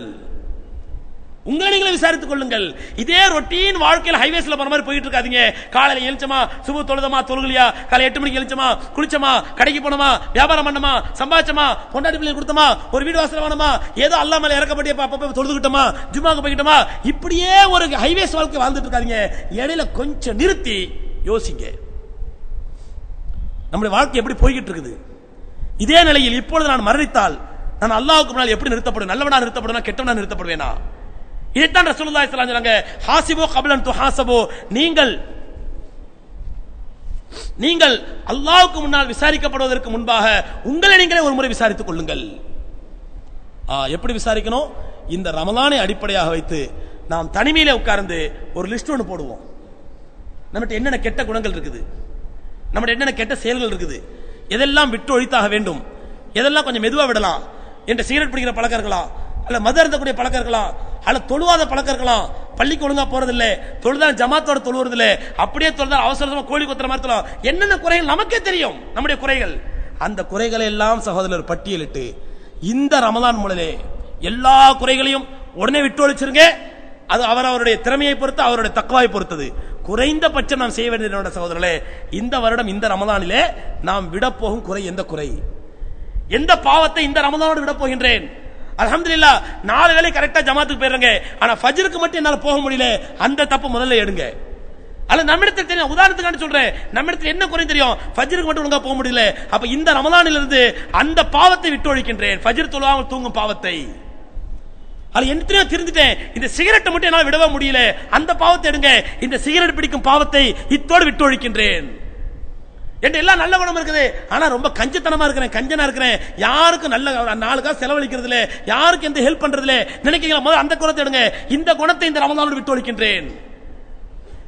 உங்களை நீங்களே விசாரித்துக் கொள்ளுங்கள் இதே ரொட்டீன் வாழ்க்கையில ஹைவேஸ்ல போற மாதிரி போயிட்டு இருக்காதீங்க காலையில எழுச்சமா சுபு தொழுதமா தொழுகலியா காலை எட்டு மணிக்கு எழுச்சமா குளிச்சமா கடைக்கு போனோமா வியாபாரம் பண்ணமா சம்பாதிச்சமா பொண்டாட்டி பிள்ளை கொடுத்தமா ஒரு வீடு வாசல் வாங்கணுமா ஏதோ அல்லா மேல இறக்கப்பட்டிய அப்ப தொழுதுகிட்டோமா ஜுமாக்கு போய்கிட்டோமா இப்படியே ஒரு ஹைவேஸ் வாழ்க்கை வாழ்ந்துட்டு இருக்காதீங்க இடையில கொஞ்சம் நிறுத்தி யோசிங்க நம்முடைய வாழ்க்கை எப்படி போய்கிட்டு இருக்குது இதே நிலையில் இப்பொழுது நான் மரணித்தால் நான் அல்லாஹ்வுக்கு முன்னால் எப்படி நிறுத்தப்படுவேன் நல்லவனா நிறுத்தப்படுவேனா கெட்டவனா நிறுத்தப்படுவேனா இதைத்தான் ரசூலுல்லாஹி ஸல்லல்லாஹு அலைஹி சொன்னாங்க ஹாசிபு கப்லன் துஹாசபு நீங்கள் நீங்கள் அல்லாஹ்வுக்கு முன்னால் விசாரிக்கப்படுவதற்கு முன்பாக உங்களை நீங்களே ஒரு முறை விசாரித்துக் கொள்ளுங்கள் ஆ, எப்படி விசாரிக்கணும் இந்த ரமலானை அடிப்படையாக வைத்து நாம் தனிமையில உட்கார்ந்து ஒரு லிஸ்ட் ஒன்று போடுவோம் நம்மகிட்ட என்னென்ன கெட்ட குணங்கள் இருக்குது நம்மகிட்ட என்னென்ன கெட்ட செயல்கள் இருக்குது எதெல்லாம் விட்டு ஒழித்தாக வேண்டும் எதெல்லாம் கொஞ்சம் மெதுவா விடலாம் என்ற சிகரெட் பிடிக்கிற பழக்கம் இருக்கலாம் அல்ல மது அருந்தக்கூடிய பழக்கம் இருக்கலாம் அல்ல தொழுவாத பழக்கம் இருக்கலாம் பள்ளிக்கு ஒழுங்கா போறது இல்ல தொழுதால் ஜமாத்தோட தொழுவது இல்ல அப்படியே தொழுதால் அவசரமா கோழி கொத்துற மாதிரி தொழும் என்னென்ன குறைகள் நமக்கே தெரியும் நம்முடைய குறைகள் அந்த குறைகளை எல்லாம் சகோதரர் பட்டியலிட்டு இந்த ரமலான் முழலே எல்லா குறைகளையும் உடனே விட்டு ஒழிச்சிருங்க அது அவர் அவருடைய திறமையை பொறுத்து அவருடைய தக்குவாயை பொறுத்தது குறைந்தபட்சம் நாம் செய்ய வேண்டியது என்னோட சகோதரர்களே இந்த வருடம் இந்த ரமலானிலே நாம் விட போகும் குறை எந்த குறை எந்த பாவத்தை இந்த ரமலானோடு விட போகின்றேன் அல்ஹம்துலில்லாஹ் நாலு வேளை கரெக்டா ஜமாத்துக்கு போயிடுறேங்க ஆனா ஃபஜ்ருக்கு மட்டும் என்னால போக முடியல அந்த தப்பு முதல்ல எடுங்க அல்ல நம்மிடத்தில் தெரியும் உதாரணத்துக்கான சொல்றேன் நம்மிடத்தில் என்ன குறை தெரியும் ஃபஜ்ருக்கு மட்டும் ஒழுங்கா போக முடியல அப்ப இந்த ரமலானில் இருந்து அந்த பாவத்தை விட்டு ஒழிக்கின்றேன் ஃபஜ்ர் தொழுவாமல் தூங்கும் பாவத்தை அது எத்தனையோ திருந்துட்டேன் இந்த சிகரெட்டை மட்டும் என்னால் விடவே முடியல அந்த பாவத்தை எடுங்க இந்த சிகரெட் பிடிக்கும் பாவத்தை இத்தோடு விட்டு ஒழிக்கின்றேன் என்கிட்ட எல்லாம் நல்ல குணம் இருக்குது ஆனா ரொம்ப கஞ்சத்தனமா இருக்கிறேன் கஞ்சனா இருக்கிறேன் யாருக்கும் நல்ல நாளுக்கா செலவழிக்கிறது இல்ல யாருக்கும் எந்த ஹெல்ப் பண்றது இல்ல நினைக்கிறீங்களா முதல்ல அந்த குணத்தை எடுங்க இந்த குணத்தை இந்த ரமதானோடு விட்டு ஒழிக்கின்றேன்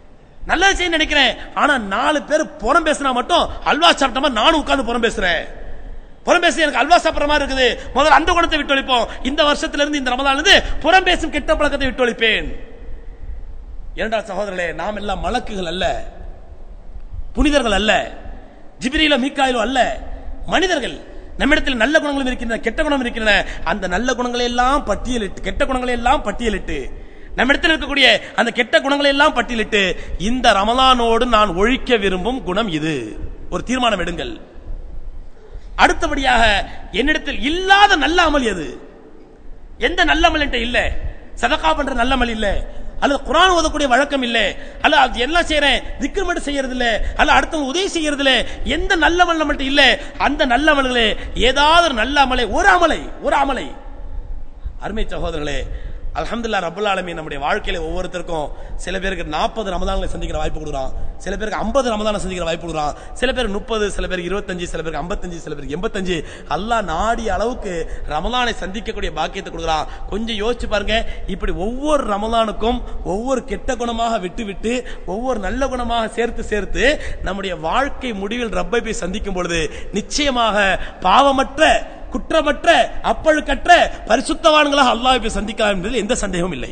நல்லது செய்ய நினைக்கிறேன் ஆனா நாலு பேர் புறம் பேசினா மட்டும் அல்வா சாப்பிட்ட மாதிரி நானும் உட்கார்ந்து புறம் பேசுறேன் புறம் பேசி எனக்கு அல்வா சாப்பிடுற மாதிரி இருக்குது முதல்ல அந்த குணத்தை விட்டு ஒழிப்போம் இந்த வருஷத்துல இருந்து இந்த ரமதான்ல இருந்து புறம் பேசும் கெட்ட பழக்கத்தை விட்டு ஒழிப்பேன் இரண்டாம் சகோதரர்களே நாம் எல்லாம் மலக்குகள் அல்ல புனிதர்கள் அல்ல ஜிப்ரீல மீக்காயிலோ அல்ல மனிதர்கள் நம்மிடத்தில் நல்ல குணங்களும் இருக்கின்றன கெட்ட குணம் இருக்கின்றன அந்த நல்ல குணங்களை எல்லாம் பட்டியலிட்டு கெட்ட குணங்களை எல்லாம் பட்டியலிட்டு நம்மிடத்தில் இருக்கக்கூடிய அந்த கெட்ட குணங்களை எல்லாம் பட்டியலிட்டு இந்த ரமலானோடு நான் ஒழிக்க விரும்பும் குணம் இது ஒரு தீர்மானம் எடுங்கள் அடுத்தபடியாக என்னிடத்தில் இல்லாத நல்ல அமல் எது எந்த நல்ல அமல் என்கிட்ட இல்ல சதகா பண்ற நல்ல அமல் இல்ல அல்லது குரான் ஓதக்கூடிய வழக்கம் இல்ல அல்ல அது எல்லாம் செய்யறேன் திக்ர் மட்டும் செய்யறது இல்ல அல்ல அடுத்தவங்க உதவி செய்யறது இல்ல எந்த நல்ல அமல் நம்மள்ட்ட இல்ல அந்த நல்ல அமல்களே ஏதாவது ஒரு நல்ல அமலை ஒரு அமலை ஒரு அமலை அருமை சகோதரர்களே அல்ஹம்துலில்லாஹ் ரப்பல் ஆலமீன் நம்முடைய வாழ்க்கையில ஒவ்வொருத்தருக்கும் சில பேருக்கு நாற்பது ரமதான்களை சந்திக்கிற வாய்ப்பு கொடுக்குறான் சில பேருக்கு ஐம்பது ரமதான சந்திக்கிற வாய்ப்பு கொடுக்குறான் சில பேருக்கு முப்பது சில பேருக்கு இருபத்தஞ்சு சில பேருக்கு ஐம்பத்தஞ்சு சில பேருக்கு எண்பத்தஞ்சு அல்லாஹ் நாடிய அளவுக்கு ரமலானை சந்திக்கக்கூடிய பாக்கியத்தை கொடுக்குறான் கொஞ்சம் யோசிச்சு பாருங்க இப்படி ஒவ்வொரு ரமலானுக்கும் ஒவ்வொரு கெட்ட குணமாக விட்டு விட்டு ஒவ்வொரு நல்ல குணமாக சேர்த்து சேர்த்து நம்முடைய வாழ்க்கை முடிவில் ரப்பை போய் சந்திக்கும் பொழுது நிச்சயமாக பாவமற்ற குற்றமற்ற அப்பழுக்கற்ற பரிசுத்தவான்களாக அல்லாஹ் போய் சந்திக்கலாம் என்பதில் எந்த சந்தேகமும் இல்லை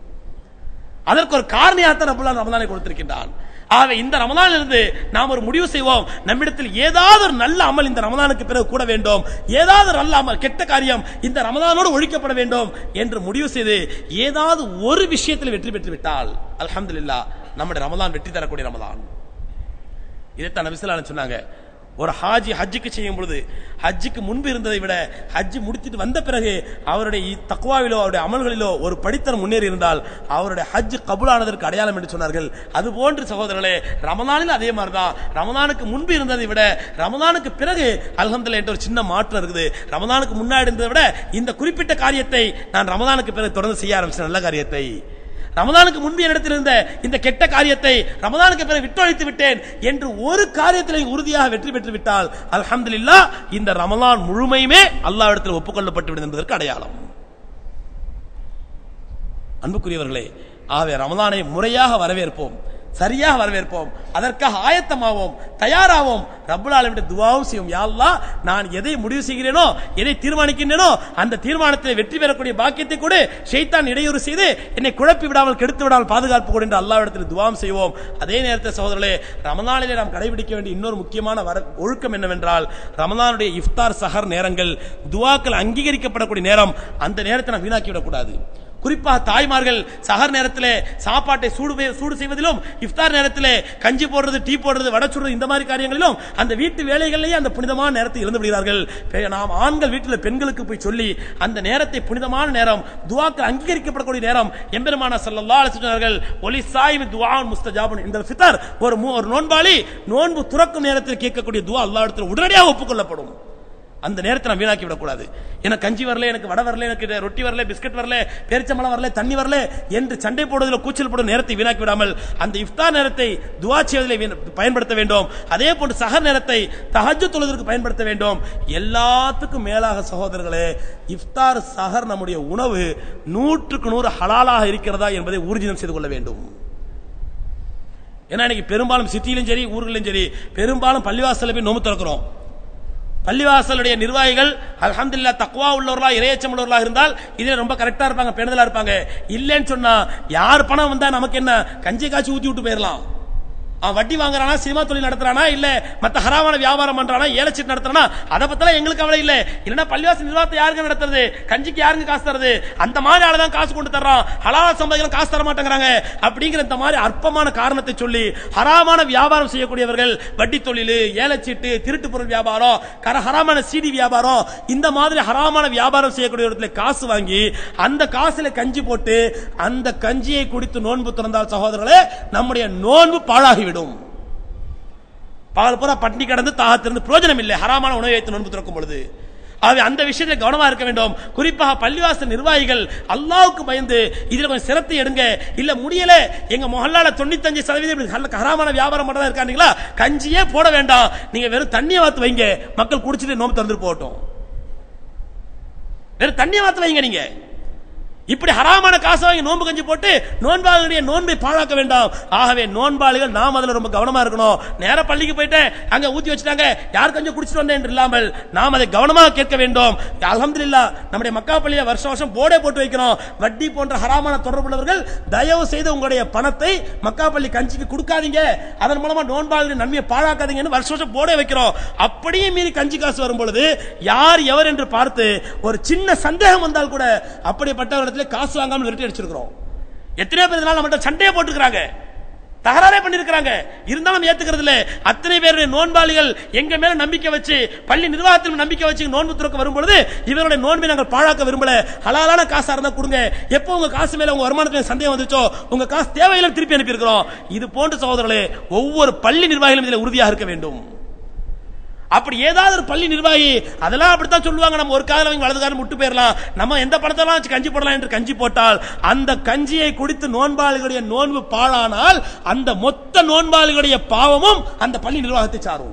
அதற்கு ஒரு காரணியாகத்தான் ரபுல்லா ரமதானை கொடுத்திருக்கின்றான் ஆகவே இந்த ரமதானில் இருந்து நாம் ஒரு முடிவு செய்வோம் நம்மிடத்தில் ஏதாவது ஒரு நல்ல அமல் இந்த ரமதானுக்கு பிறகு கூட வேண்டும் ஏதாவது ஒரு நல்ல அமல் கெட்ட காரியம் இந்த ரமதானோடு ஒழிக்கப்பட வேண்டும் என்று முடிவு செய்து ஏதாவது ஒரு விஷயத்தில் வெற்றி பெற்று விட்டால் அல்ஹம்துலில்லாஹ் நம்முடைய ரமதான் வெற்றி தரக்கூடிய ரமதான் இதைத்தான் நபிசலான சொன்னாங்க ஒரு ஹாஜி ஹஜ்ஜுக்கு செய்யும் பொழுது ஹஜ்ஜுக்கு முன்பு இருந்ததை விட ஹஜ்ஜு முடித்துட்டு வந்த பிறகு அவருடைய இ- தக்வாவிலோ அவருடைய அமல்களிலோ ஒரு படித்தரம் முன்னேறி இருந்தால் அவருடைய ஹஜ் கபூலானதற்கு அடையாளம் என்று சொன்னார்கள் அது போன்று சகோதரர்களே ரமதானில் அதே மாதிரி தான் ரமதானுக்கு முன்பு இருந்ததை விட ரமதானுக்கு பிறகு அல்ஹம்துலில்லாஹ் என்ற ஒரு சின்ன மாற்றம் இருக்குது ரமதானுக்கு முன்னாடி இருந்ததை விட இந்த குறிப்பிட்ட காரியத்தை நான் ரமதானுக்கு பிறகு தொடர்ந்து செய்ய ஆரம்பிச்ச நல்ல காரியத்தை ரமதானுக்கு முன்பு என்னிடத்தில் இருந்த இந்த கெட்ட காரியத்தை ரமதானுக்கு பிறகு விட்டொழித்து விட்டேன் என்று ஒரு காரியத்தில் உறுதியாக வெற்றி பெற்று விட்டால் அல்ஹம்துலில்லாஹ் இந்த ரமலான் முழுமையுமே அல்லாஹ்விடத்தில் ஒப்புக்கொள்ளப்பட்டு விடும் என்பதற்கு அடையாளம் அன்புக்குரியவர்களே ஆகவே ரமலானை முறையாக வரவேற்போம் சரியாக வரவேற்போம் அதற்காக ஆயத்தமாவோம் தயாராவோம் ரப்புல் ஆலமீன் துவாவும் செய்வோம் யா அல்லாஹ் நான் எதை முடிவு செய்கிறேனோ எதை தீர்மானிக்கின்றேனோ அந்த தீர்மானத்தில் வெற்றி பெறக்கூடிய பாக்கியத்தை கூட ஷைத்தான் இடையூறு செய்து என்னை குழப்பி விடாமல் கெடுத்து விடாமல் பாதுகாப்பு கூட என்று அல்லாஹ்விடத்தில் துவாம் செய்வோம் அதே நேரத்தில் சகோதரர்களே ரமலானிலே நாம் கடைபிடிக்க வேண்டிய இன்னொரு முக்கியமான வர ஒழுக்கம் என்னவென்றால் ரமலானுடைய இஃப்தார் சஹர் நேரங்கள் துவாக்கள் அங்கீகரிக்கப்படக்கூடிய நேரம் அந்த நேரத்தை நாம் வீணாக்கி விடக்கூடாது குறிப்பாக தாய்மார்கள் சகர் நேரத்திலே சாப்பாட்டை சூடு வே- சூடு செய்வதிலும் இஃப்தார் நேரத்திலே கஞ்சி போடுறது டீ போடுறது வடை சுடுறது இந்த மாதிரி காரியங்களிலும் அந்த வீட்டு வேலைகளிலேயே அந்த புனிதமான நேரத்தை இருந்து விடுகிறார்கள் பெ- நாம் ஆண்கள் வீட்டில் பெண்களுக்கு போய் சொல்லி அந்த நேரத்தை புனிதமான நேரம் துவாக்கு அங்கீகரிக்கப்படக்கூடிய நேரம் எம்பெருமான ஸல்லல்லாஹு அலைஹி சொன்னார்கள் ஒலி சாயிபி துஆன் முஸ்தஜாபுன் இந்த ஃபித்ர் ஒரு மு- ஒரு நோன்பாளி நோன்பு துறக்கும் நேரத்தில் கேட்கக்கூடிய துவா அல்லாஹ்விடத்தில் உடனடியாக ஒப்புக்கொள்ளப்படும் அந்த நேரத்தை நான் வீணாக்கி விடக்கூடாது எனக்கு கஞ்சி வரல எனக்கு வடை வரல எனக்கு ரொட்டி வரல பிஸ்கட் வரல பேரிச்சம்பழம் வரல தண்ணி வரல என்று சண்டை போடுவதில் கூச்சல் போடும் நேரத்தை வீணாக்கி விடாமல் அந்த இஃப்தார் நேரத்தை துவா செய்வதில் வீண- பயன்படுத்த வேண்டும் அதே போன்று சஹர் நேரத்தை தஹஜ்ஜு தொழுவதற்கு பயன்படுத்த வேண்டும் எல்லாத்துக்கும் மேலாக சகோதரர்களே இஃப்தார் சஹர் நம்முடைய உணவு நூற்றுக்கு நூறு ஹலாலாக இருக்கிறதா என்பதை ஊர்ஜிதம் செய்து கொள்ள வேண்டும் ஏன்னா இன்னைக்கு பெரும்பாலும் சிட்டியிலும் சரி ஊர்களிலும் சரி பெரும்பாலும் பள்ளிவாசல்ல போய் நோம்பு திறக்கிறோம் பள்ளிவாசலுடைய நிர்வாகிகள் அல்ஹம்துலில்லாஹ் தக்வா உள்ளவர்களா இறையச்சம் உள்ளவர்களா இருந்தால் இதுல ரொம்ப கரெக்டா இருப்பாங்க பேணுதலா இருப்பாங்க இல்லைன்னு சொன்னா யார் பணம் வந்தா நமக்கு என்ன கஞ்சி காய்ச்சி ஊத்தி விட்டு போயிடலாம் அவன் வட்டி வாங்குறானா சினிமா தொழில் நடத்துறானா இல்ல மத்த ஹராமான வியாபாரம் பண்றானா ஏலச்சீட்டு நடத்துறானா அதை பத்திலாம் எங்களுக்கு கவலை இல்ல இல்லனா பள்ளிவாசல் நிர்வாகத்தை யாருங்க நடத்துறது கஞ்சிக்கு யாருங்க காசு தருது அந்த மாதிரி ஆளுதான் காசு கொண்டு தர்றான் ஹலால சம்பாதிக்கலாம் காசு தர மாட்டேங்கிறாங்க அப்படிங்கிற இந்த மாதிரி அற்பமான காரணத்தை சொல்லி ஹராமான வியாபாரம் செய்யக்கூடியவர்கள் வட்டி தொழில் ஏலச்சீட்டு திருட்டு பொருள் வியாபாரம் கர ஹராமான சீடி வியாபாரம் இந்த மாதிரி ஹராமான வியாபாரம் செய்யக்கூடியவர்களை காசு வாங்கி அந்த காசுல கஞ்சி போட்டு அந்த கஞ்சியை குடித்து நோன்பு திறந்தால் சகோதரர்களே நம்முடைய நோன்பு பாழாகிவிடும் பகல் பூரா பட்டினி கடந்து தாகத்திலிருந்து பிரயோஜனம் இல்லை ஹராமான உணவை வைத்து நோன்பு திறக்கும் பொழுது ஆகவே அந்த விஷயத்தில் கவனமா இருக்க வேண்டும் குறிப்பாக பள்ளிவாசல் நிர்வாகிகள் அல்லாவுக்கு பயந்து இதுல கொஞ்சம் சிரத்தை எடுங்க இல்ல முடியல எங்க மொஹல்லால தொண்ணூத்தஞ்சு சதவீதம் இப்படி ஹல்ல- ஹராமான வியாபாரம் மட்டும் தான் இருக்காங்களா கஞ்சியே போட வேண்டாம் நீங்க வெறும் தண்ணியை வாத்து வைங்க மக்கள் குடிச்சிட்டு நோம்பு திறந்துட்டு போகட்டும் வெறும் தண்ணியை வாத்து வைங்க நீங்க இப்படி ஹராமான காசு வாங்கி நோன்பு கஞ்சி போட்டு நோன்பாளிகளுடைய நோன்பை பாழாக்க வேண்டாம் ஆகவே நோன்பாளிகள் நாம் அதுல ரொம்ப கவனமா இருக்கணும் நேர பள்ளிக்கு போயிட்டேன் அங்க ஊத்தி வச்சுட்டாங்க யார் கொஞ்சம் குடிச்சிட்டு வந்தேன் என்று இல்லாமல் நாம் அதை கவனமாக கேட்க வேண்டும் அல்ஹம்துலில்லாஹ் நம்முடைய மக்கா பள்ளியில வருஷம் வருஷம் போர்டே போட்டு வைக்கிறோம் வட்டி போன்ற ஹராமான தொடர்புள்ளவர்கள் தயவு செய்து உங்களுடைய பணத்தை மக்கா பள்ளி கஞ்சிக்கு கொடுக்காதீங்க அதன் மூலமா நோன்பாளிகளின் நன்மையை பாழாக்காதீங்கன்னு வருஷம் வருஷம் போர்டே வைக்கிறோம் அப்படியே மீறி கஞ்சி காசு வரும் பொழுது யார் எவர் என்று பார்த்து ஒரு சின்ன சந்தேகம் வந்தால் கூட அப்படிப்பட்டவரிடத்தில் காசு வாங்காமல் விரட்டி அடிச்சிருக்கிறோம் எத்தனையோ பேர் இதனால நம்மகிட்ட சண்டையை போட்டுக்கிறாங்க தகராறே பண்ணிருக்கிறாங்க இருந்தாலும் ஏத்துக்கிறது இல்ல அத்தனை பேருடைய நோன்பாளிகள் எங்க மேல நம்பிக்கை வச்சு பள்ளி நிர்வாகத்தில் நம்பிக்கை வச்சு நோன்பு துறக்க வரும்பொழுது இவருடைய நோன்பை நாங்கள் பாழாக்க விரும்பல ஹலாலான காசா இருந்தா கொடுங்க எப்போ உங்க காசு மேல உங்க வருமானத்துல சந்தேகம் வந்துச்சோ உங்க காசு தேவையில்லை திருப்பி அனுப்பி இருக்கிறோம் இது போன்ற சகோதரர்களே ஒவ்வொரு பள்ளி நிர்வாகிகளும் இதில் உறுதியாக இருக்க வேண்டும் அப்படி ஏதாவது ஒரு பள்ளி நிர்வாகி அதெல்லாம் அப்படித்தான் சொல்லுவாங்க நம்ம ஒரு காலம் வாங்கி வலது காலம் விட்டு போயிடலாம் நம்ம எந்த படத்தெல்லாம் வச்சு கஞ்சி போடலாம் என்று கஞ்சி போட்டால் அந்த கஞ்சியை குடித்து நோன்பாளிகளுடைய நோன்பு பாழானால் அந்த மொத்த நோன்பாளிகளுடைய பாவமும் அந்த பள்ளி நிர்வாகத்தை சாரும்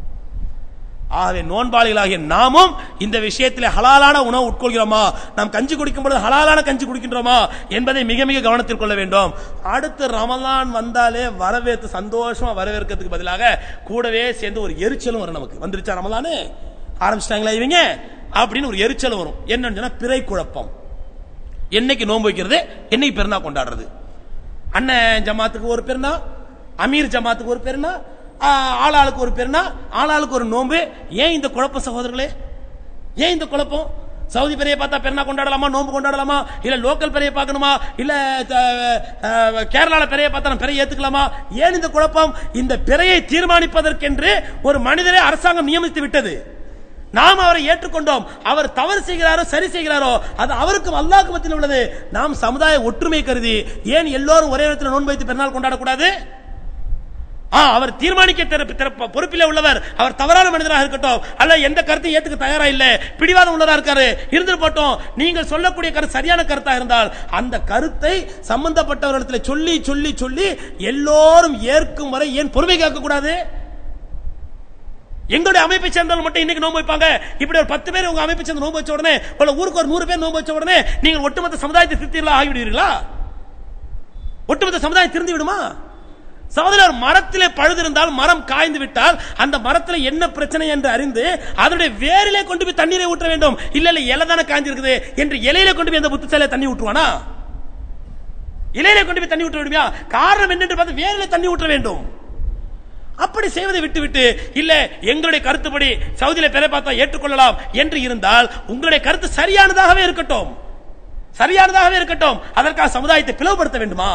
ஆகவே நோன்பாளிகளாகிய நாமும் இந்த விஷயத்தில் ஹலாலான உணவு உட்கொள்கிறோமா நாம் கஞ்சி குடிக்கும் பொழுது ஹலாலான கஞ்சி குடிக்கின்றோமா என்பதை மிக மிக கவனத்தில் கொள்ள வேண்டும் அடுத்து ரமலான் வந்தாலே வரவேற்று சந்தோஷமா வரவேற்கிறதுக்கு பதிலாக கூடவே சேர்ந்து ஒரு எரிச்சலும் வரும் நமக்கு வந்துருச்சா ரமலானு ஆரம்பிச்சிட்டாங்களா இவங்க அப்படின்னு ஒரு எரிச்சலும் வரும் என்னன்னு சொன்னா பிறை குழப்பம் என்னைக்கு நோன்பு வைக்கிறது என்னைக்கு பெருநா கொண்டாடுறது அண்ணன் ஜமாத்துக்கு ஒரு பெருநா அமீர் ஜமாத்துக்கு ஒரு பெருநா ஆ- ஆளாளுக்கு ஒரு பெருநா ஆளாளுக்கு ஒரு நோன்பு ஏன் இந்த குழப்பம் சகோதரர்களே ஏன் இந்த குழப்பம் சவுதி பெரிய பார்த்தா பெருநா கொண்டாடலாமா நோன்பு கொண்டாடலாமா இல்ல லோக்கல் பெரிய பார்க்கணுமா இல்ல த- அஹ், கேரளால பெரிய பார்த்தா நம்ம பெரிய ஏத்துக்கலாமா ஏன் இந்த குழப்பம் இந்த பிறையை தீர்மானிப்பதற்கென்று ஒரு மனிதரை அரசாங்கம் நியமித்து விட்டது நாம் அவரை ஏற்றுக்கொண்டோம் அவர் தவறு செய்கிறாரோ சரி செய்கிறாரோ அது அவருக்கும் அல்லாஹ்க்கு மத்தியில் உள்ளது நாம் சமுதாய ஒற்றுமை கருதி ஏன் எல்லோரும் ஒரே இடத்துல நோன்பு வைத்து பெருநாள் கொண்டாடக்கூடாது ஆ, அவர் தீர்மானிக்க திற- திற- பொறுப்பிலே உள்ளவர் அவர் தவறான மனிதராக இருக்கட்டும் அல்ல எந்த கருத்தையும் ஏத்துக்க தயாரா இல்ல பிடிவாதம் உள்ளதா இருக்காரு இருந்து போட்டோம் நீங்கள் சொல்லக்கூடிய கருத்து சரியான கருத்தா இருந்தால் அந்த கருத்தை சம்பந்தப்பட்டவர்களிடத்தில் சொல்லி சொல்லி சொல்லி எல்லோரும் ஏற்கும் வரை ஏன் பொறுமை காக்க கூடாது எங்களுடைய அமைப்பை சேர்ந்தவங்க மட்டும் இன்னைக்கு நோன்பு வைப்பாங்க இப்படி ஒரு பத்து பேர் உங்க அமைப்பை சேர்ந்து நோன்பு வச்ச உடனே உள்ள ஊருக்கு ஒரு நூறு பேர் நோன்பு வச்ச உடனே நீங்கள் ஒட்டுமொத்த சமுதாயத்தை திருத்தீர்களா ஆகிவிடுவீர்களா ஒட்டுமொத்த சமுதாயம் திருந்து விடுமா சகோதரர் மரத்திலே பழுது இருந்தால் மரம் காய்ந்து விட்டால் அந்த மரத்தில் என்ன பிரச்சனை என்று அறிந்து அதனுடைய வேரிலே கொண்டு போய் தண்ணீரை ஊற்ற வேண்டும் இல்ல இல்ல இலை தானே காய்ஞ்சிருக்குது என்று இலையில கொண்டு போய் அந்த புத்திசாலிய தண்ணி ஊற்றுவானா இலையில கொண்டு போய் தண்ணி ஊற்ற விடுமையா காரணம் என்னென்று பார்த்து வேரிலே தண்ணி ஊற்ற வேண்டும் அப்படி செய்வதை விட்டுவிட்டு இல்ல எங்களுடைய கருத்துப்படி சவுதியில பெற பார்த்தா ஏற்றுக்கொள்ளலாம் என்று இருந்தால் உங்களுடைய கருத்து சரியானதாகவே இருக்கட்டும் சரியானதாகவே இருக்கட்டும் அதற்காக சமுதாயத்தை பிளவுபடுத்த வேண்டுமா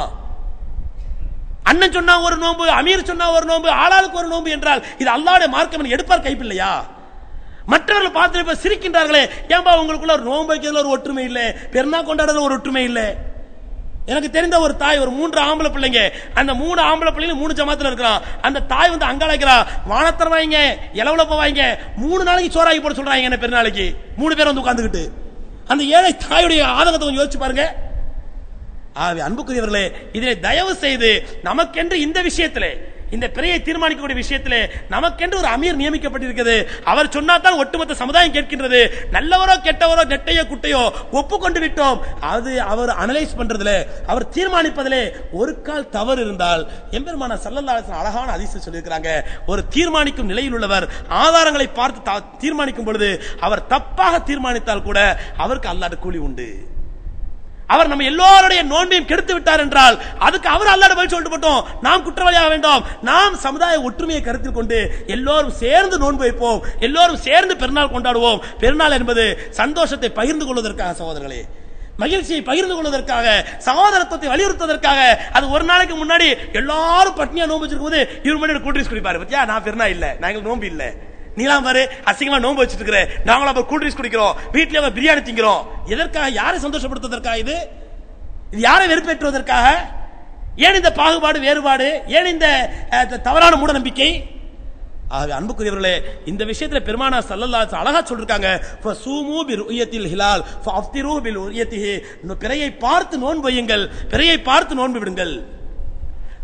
அண்ணன் சொன்னா ஒரு நோன்பு அமீர் சொன்னா ஒரு நோன்பு ஆளாளுக்கு ஒரு நோன்பு என்றால் இது அல்லாஹ்வுடைய மார்க்கம் என்று எடுப்பார் கைப்பில்லையா மற்றவர்கள் பார்த்து இப்ப சிரிக்கின்றார்களே ஏன்பா உங்களுக்குள்ள ஒரு நோன்பு வைக்கிறதுல ஒரு ஒற்றுமை இல்லை பெருநா கொண்டாடுறதுல ஒரு ஒற்றுமை இல்லை எனக்கு தெரிந்த ஒரு தாய் ஒரு மூன்று ஆம்பளை பிள்ளைங்க அந்த மூணு ஆம்பளை பிள்ளைங்க மூணு ஜமாத்துல இருக்கிறான் அந்த தாய் வந்து அங்காளைக்கிறா வானத்தர் வாங்க இளவலப்ப வாங்க மூணு நாளைக்கு சோறாக்கி போட சொல்றாங்க என்ன பெருநாளைக்கு மூணு பேர் வந்து உட்கார்ந்துகிட்டு அந்த ஏழை தாயுடைய ஆதங்கத்தை கொஞ்சம் யோசிச்சு பாருங்க ஆகவே அன்புக்குரியவர்களே இதிலே தயவு செய்து நமக்கென்று இந்த விஷயத்திலே இந்த பிறையை தீர்மானிக்கக்கூடிய விஷயத்திலே நமக்கென்று ஒரு அமீர் நியமிக்கப்பட்டிருக்கிறது அவர் சொன்னாதான் ஒட்டுமொத்த சமுதாயம் கேட்கின்றது நல்லவரோ கெட்டவரோ நெட்டையோ குட்டையோ ஒப்புக்கொண்டு விட்டோம் அது அவர் அனலைஸ் பண்றதுல அவர் தீர்மானிப்பதிலே ஒரு கால் தவறு இருந்தால் எம்பெருமான சல்லல்லாஹு அழகான அதிசயம் சொல்லியிருக்கிறாங்க ஒரு தீர்மானிக்கும் நிலையில் உள்ளவர் ஆதாரங்களை பார்த்து தா- தீர்மானிக்கும் பொழுது அவர் தப்பாக தீர்மானித்தால் கூட அவருக்கு அல்லாத கூலி உண்டு அவர் நம்ம எல்லோருடைய நோன்பையும் கெடுத்து விட்டார் என்றால் அதுக்கு அவர் அல்லாட பதில் சொல்லிட்டு போட்டோம் நாம் குற்றவாளியாக வேண்டாம் நாம் சமுதாய ஒற்றுமையை கருத்தில் கொண்டு எல்லோரும் சேர்ந்து நோன்பு வைப்போம் எல்லோரும் சேர்ந்து பெருநாள் கொண்டாடுவோம் பெருநாள் என்பது சந்தோஷத்தை பகிர்ந்து கொள்வதற்காக சகோதரர்களே மகிழ்ச்சியை பகிர்ந்து கொள்வதற்காக சகோதரத்துவத்தை வலியுறுத்துவதற்காக அது ஒரு நாளைக்கு முன்னாடி எல்லாரும் பட்னியா நோன்பு வச்சிருக்கும் போது இவர் முன்னாடி கூல்ட்ரிங்க்ஸ் குடிப்பாரு பத்தியா நான் பெருநா இல்ல நாங்கள் நோன்பு இல்ல நீலாம் பாரு அசிங்கமா நோன்பு வச்சிட்டு இருக்கிற நாங்களும் அப்ப கூல்ட்ரிங்க்ஸ் குடிக்கிறோம் வீட்லயே அவ பிரியாணி திங்கிறோம் எதற்காக யாரை சந்தோஷப்படுத்துவதற்காக இது இது யாரை வெறுப்பேற்றுவதற்காக ஏன் இந்த பாகுபாடு வேறுபாடு ஏன் இந்த அஹ், த- தவறான மூட நம்பிக்கை ஆகவே அன்புக்குரியவர்களே இந்த விஷயத்துல பெருமானா சல்லல்லாஹு அழகா சொல்லிருக்காங்க ஃபசூமு பி ருயத்தில் ஹிலால் ஃபஅஃப்திரு பில் ருயத்திஹி பிறையை பார்த்து நோன்பு வையுங்கள் பிறையை பார்த்து நோன்பு விடுங்கள்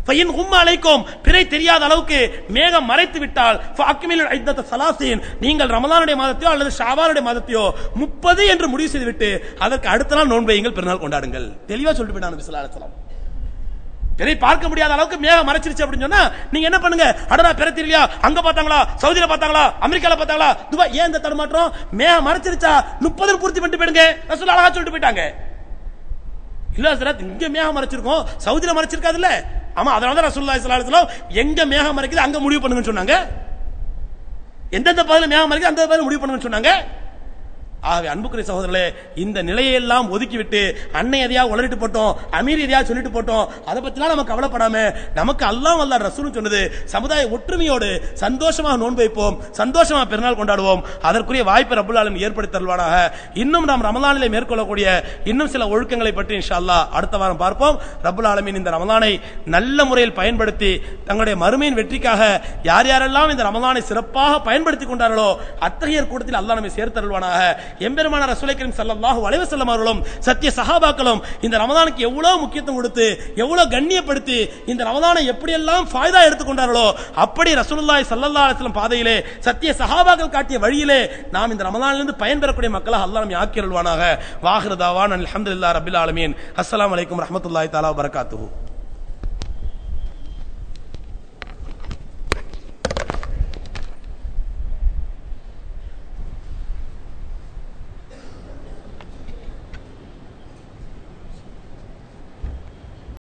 ஃபைன் உம்ம அலைக்கும் பிறை தெரியாத அளவுக்கு மேகம் மறைத்து விட்டால் ஃபஅக்மிலுல் இத்தத ஸலாசீன் நீங்கள் ரமலானுடைய மாதத்தையோ அல்லது ஷாபானுடைய மாதத்தையோ முப்பது என்று முடிவு செய்துவிட்டு அதற்கு அடுத்த நாள் நோன்பு வையுங்கள் பெருநாள் கொண்டாடுங்கள் தெளிவா சொல்லிட்டு போயிட்டாங்க நபி ஸல்லல்லாஹு அலைஹி வஸல்லம் பிறை பார்க்க முடியாத அளவுக்கு மேகம் மறைச்சிருச்சு அப்படின்னு சொன்னா நீங்க என்ன பண்ணுங்க அடடா பிறை தெரியலையா அங்க பார்த்தாங்களா சவுதியில பார்த்தாங்களா அமெரிக்கால பார்த்தாங்களா துபாய் ஏன் இந்த தடுமாற்றம் மேகம் மறைச்சிருச்சா முப்பது பூர்த்தி பண்ணிட்டு போயிடுங்க ரசூல் அழகா சொல்லிட்டு போயிட்டாங்க இல்ல ஹசரத் இங்க மேகம் மறைச்சிருக்கோம் சவுதியில மறைச்சிருக்காதுல்ல ஆமா அதனால தான் ரசூலுல்லாஹி ஸல்லல்லாஹு அலைஹி வஸல்லம் எங்க மேகம் மறைக்குது அங்க முடிவு பண்ணுங்கன்னு சொன்னாங்க எந்தெந்த பகுதியில் மேகம் மறைக்குது அந்த பகுதியில் முடிவு பண்ணுங்கன்னு சொன்னாங்க ஆகவே அன்புக்குரிய சகோதரர்களே இந்த நிலையெல்லாம் ஒதுக்கிவிட்டு அன்னை எதையா உளறிட்டு போட்டோம் அமீர் எதையா சொல்லிட்டு போட்டோம் அதை பத்திலாம் நம்ம கவலைப்படாம நமக்கு அல்லாஹ் அல்லா ரசூல் சொன்னது சமுதாய ஒற்றுமையோடு சந்தோஷமாக நோன்பு வைப்போம் சந்தோஷமா பெருநாள் கொண்டாடுவோம் அதற்குரிய வாய்ப்பை ரபுல் ஆலமீன் ஏற்படுத்தி தருவானாக இன்னும் நாம் ரமலானிலே மேற்கொள்ளக்கூடிய இன்னும் சில ஒழுக்கங்களை பற்றி இன்ஷா அல்லாஹ் அடுத்த வாரம் பார்ப்போம் ரபுல் ஆலமீன் இந்த ரமலானை நல்ல முறையில் பயன்படுத்தி தங்களுடைய மறுமையின் வெற்றிக்காக யார் யாரெல்லாம் இந்த ரமலானை சிறப்பாக பயன்படுத்தி கொண்டார்களோ அத்தகைய கூட்டத்தில் அல்லாஹ் நம்மை சேர்த்தருள்வானாக எம்பெருமான ரசூலை கரீம் ஸல்லல்லாஹு அலைஹி வஸல்லம் அவர்களும் சத்திய சஹாபாக்களும் இந்த ரமலானுக்கு எவ்வளவு முக்கியத்துவம் கொடுத்து எவ்வளவு கண்ணியப்படுத்தி இந்த ரமலானை எப்படியெல்லாம் ஃபாய்தா எடுத்துக்கொண்டார்களோ அப்படி ரசூலுல்லாஹி ஸல்லல்லாஹு அலைஹி வஸல்லம் பாதையிலே சத்திய சஹாபாக்கள் காட்டிய வழியிலே நாம் இந்த ரமலானிலிருந்து பயன்பெறக்கூடிய மக்களாக அல்லாஹ் நம்மை ஆக்கியருள்வானாக வாஹிரு தாவான் அல்ஹம்துலில்லாஹி ரப்பில் ஆலமீன் அஸ்ஸலாமு அலைக்கும் ரஹ்மத்துல்லாஹி தஆலா வபரகாத்துஹு